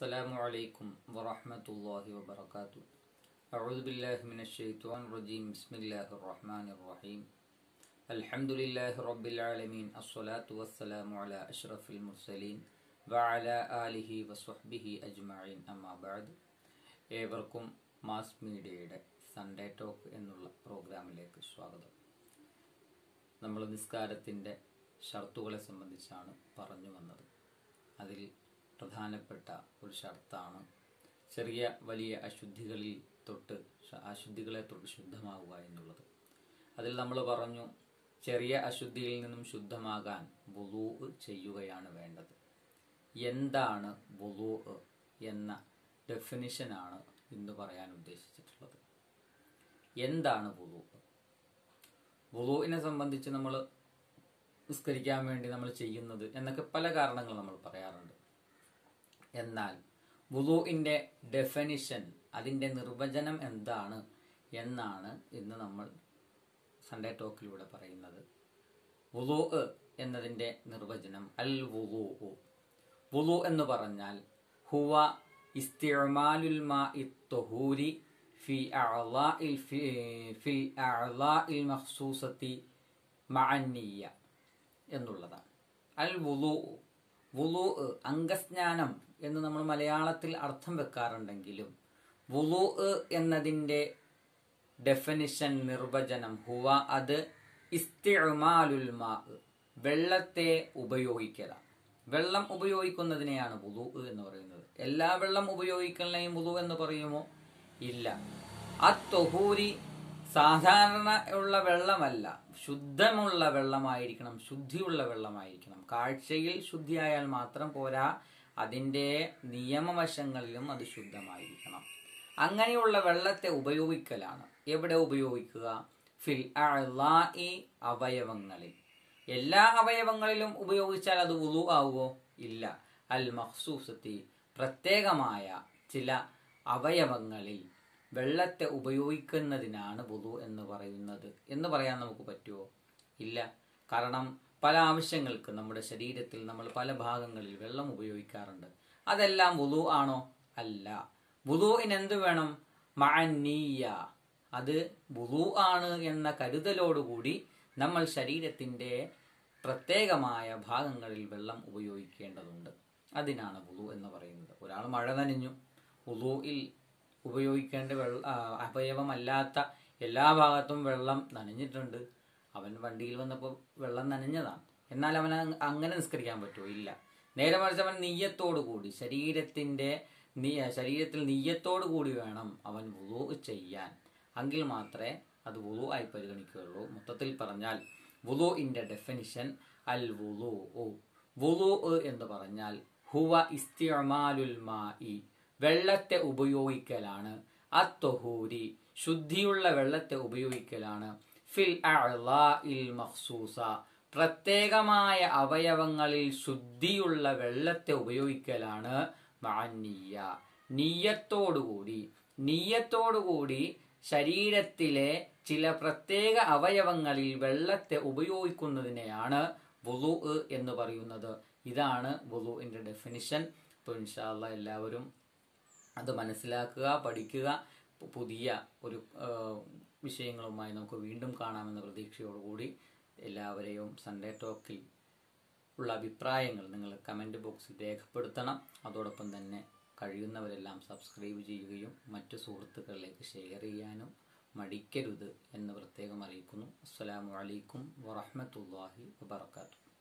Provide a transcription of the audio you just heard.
السلام عليكم ورحمة الله وبركاته أعوذ بالله من الشيطان الرجيم بسم الله الرحمن الرحيم الحمد لله رب العالمين الصلاة والسلام على أشرف المرسلين وعلى آله وصحبه أجمعين أما بعد ഏവർക്കും മാസ് മീഡിയയുടെ Sunday talk എന്നുള്ള പ്രോഗ്രാമിലേക്ക് സ്വാഗതം നമ്മൾ നിസ്കാരത്തിൻ്റെ ഷർത്തുകളെ സംബന്ധിച്ചാണ് പറഞ്ഞു വന്നത് അതിൽ പ്രധാനപ്പെട്ട ഒരു ഷർത്താണ് ചെറിയ വലിയ അശുദ്ധികളിൽ തൊട്ട് ശ- അശുദ്ധികളെ തൊട്ട് ശുദ്ധമാവുക എന്നുള്ളത് അതിൽ നമ്മൾ പറഞ്ഞു ചെറിയ അശുദ്ധിയിൽ നിന്നും ശുദ്ധമാകാൻ വുളൂ ചെയ്യുകയാണ് വേണ്ടത് എന്താണ് വുളൂ എന്ന ഡെഫിനിഷനാണ് ഇന്ന് പറയാൻ ഉദ്ദേശിച്ചിട്ടുള്ളത് എന്താണ് വുളൂ വുളുവിനെ സംബന്ധിച്ച് നമ്മൾ നിസ്കരിക്കാൻ വേണ്ടി നമ്മൾ ചെയ്യുന്നത് എന്നൊക്കെ പല കാരണങ്ങൾ നമ്മൾ പറയാറുണ്ട് എന്നാൽ വുളുവിൻ്റെ ഡെഫിനിഷൻ അതിൻ്റെ നിർവചനം എന്താണ് എന്നാണ് ഇന്ന് നമ്മൾ സൺഡേ ടോക്കിലൂടെ പറയുന്നത് വുളു എന്നതിൻ്റെ നിർവചനം അൽ വുളു വുളു എന്ന് പറഞ്ഞാൽ ഹുവ ഇസ്തിഅമാലുൽ മാഇ ത്വഹൂരി ഫി അഅളാഇൽ ഫി- ഫിൽ അഅളാഇൽ മഖ്സൂസത്തി മഅന്നിയ്യ എന്നുള്ളതാണ് അൽ വുളു വുളു അംഗസ്നാനം എന്ന് നമ്മൾ മലയാളത്തിൽ അർത്ഥം വെക്കാറുണ്ടെങ്കിലും വുളു എന്നതിൻ്റെ ഡെഫിനിഷൻ നിർവചനം ഹുവ അത് ഇസ്തിഅമാലുൽ മാ വെള്ളത്തെ ഉപയോഗിക്കലാണ് വെള്ളം ഉപയോഗിക്കുന്നതിനെയാണ് വുളു എന്ന് പറയുന്നത് എല്ലാ വെള്ളം ഉപയോഗിക്കലിനെയും വുളു എന്ന് പറയുമോ ഇല്ല അത്തൊഹൂരി സാധാരണ ഉള്ള വെള്ളമല്ല ശുദ്ധമുള്ള വെള്ളമായിരിക്കണം ശുദ്ധിയുള്ള വെള്ളമായിരിക്കണം കാഴ്ചയിൽ ശുദ്ധിയായാൽ മാത്രം പോരാ അതിൻ്റെ നിയമവശങ്ങളിലും അത് ശുദ്ധമായിരിക്കണം അങ്ങനെയുള്ള വെള്ളത്തെ ഉപയോഗിക്കലാണ് എവിടെ ഉപയോഗിക്കുക ഫിൽ അഅ്ളാഇ അവയവങ്ങളിൽ എല്ലാ അവയവങ്ങളിലും ഉപയോഗിച്ചാൽ അത് ഉളു ആവുമോ ഇല്ല അൽ മഖ്സൂസത്തി പ്രത്യേകമായ ചില അവയവങ്ങളിൽ വെള്ളത്തെ ഉപയോഗിക്കുന്നതിനാണ് വുളു എന്ന് പറയുന്നത് എന്ന് പറയാൻ നമുക്ക് പറ്റുമോ ഇല്ല കാരണം പല ആവശ്യങ്ങൾക്ക് നമ്മുടെ ശരീരത്തിൽ നമ്മൾ പല ഭാഗങ്ങളിൽ വെള്ളം ഉപയോഗിക്കാറുണ്ട് അതെല്ലാം വുളു ആണോ അല്ല വുളുവിന് എന്ത് വേണം മഅന്നീയ അത് വുളു ആണ് എന്ന കരുതലോടുകൂടി നമ്മൾ ശരീരത്തിൻ്റെ പ്രത്യേകമായ ഭാഗങ്ങളിൽ വെള്ളം ഉപയോഗിക്കേണ്ടതുണ്ട് അതിനാണ് വുളു എന്ന് പറയുന്നത് ഒരാൾ മഴ നനഞ്ഞു വുളുയിൽ ഉപയോഗിക്കേണ്ട വെള്ള ആ, അവയവമല്ലാത്ത എല്ലാ ഭാഗത്തും വെള്ളം നനഞ്ഞിട്ടുണ്ട് അവൻ വണ്ടിയിൽ വന്നപ്പോൾ വെള്ളം നനഞ്ഞതാണ് എന്നാൽ അവൻ അങ് അങ്ങനെ നിസ്കരിക്കാൻ പറ്റുമോ ഇല്ല നേരെ മറിച്ച് അവൻ നെയ്യത്തോടു കൂടി ശരീരത്തിൻ്റെ നീ- ശരീരത്തിൽ നെയ്യത്തോടു കൂടി വേണം അവൻ വുളു ചെയ്യാൻ എങ്കിൽ മാത്രമേ അത് വുളു ആയി പരിഗണിക്കുകയുള്ളൂ മൊത്തത്തിൽ പറഞ്ഞാൽ വുളുഇൻ്റെ ഡെഫിനിഷൻ അൽ വുളു വുളു എന്ന് പറഞ്ഞാൽ ഹുവ ഇസ്തിഅമാലുൽ മാഇ വെള്ളത്തെ ഉപയോഗിക്കലാണ് അത്തൊഹൂരി ശുദ്ധിയുള്ള വെള്ളത്തെ ഉപയോഗിക്കലാണ് ഫിൽ അഅ്ളാഇൽ മഖ്സൂസ പ്രത്യേകമായ അവയവങ്ങളിൽ ശുദ്ധിയുള്ള വെള്ളത്തെ ഉപയോഗിക്കലാണ് മഅന്നിയ നീയത്തോടുകൂടി നീയത്തോടുകൂടി ശരീരത്തിലെ ചില പ്രത്യേക അവയവങ്ങളിൽ വെള്ളത്തെ ഉപയോഗിക്കുന്നതിനെയാണ് വുളു എന്ന് പറയുന്നത് ഇതാണ് വുളുവിൻ്റെ ഡെഫിനിഷൻ അപ്പോൾ ഇൻഷാല്ല എല്ലാവരും അത് മനസ്സിലാക്കുക പഠിക്കുക പു- പുതിയ ഒരു ആ, വിഷയങ്ങളുമായി നമുക്ക് വീണ്ടും കാണാമെന്ന പ്രതീക്ഷയോടുകൂടി എല്ലാവരെയും സൺഡേ ടോക്കിൽ ഉള്ള അഭിപ്രായങ്ങൾ നിങ്ങൾ കമൻറ്റ് ബോക്സിൽ രേഖപ്പെടുത്തണം അതോടൊപ്പം തന്നെ കഴിയുന്നവരെല്ലാം സബ്സ്ക്രൈബ് ചെയ്യുകയും മറ്റു സുഹൃത്തുക്കളിലേക്ക് ഷെയർ ചെയ്യാനും മടിക്കരുത് എന്ന് പ്രത്യേകം അറിയിക്കുന്നു അസ്സലാമു അലൈക്കും വറഹ്മത്തുള്ളാഹി വബർക്കാത്തു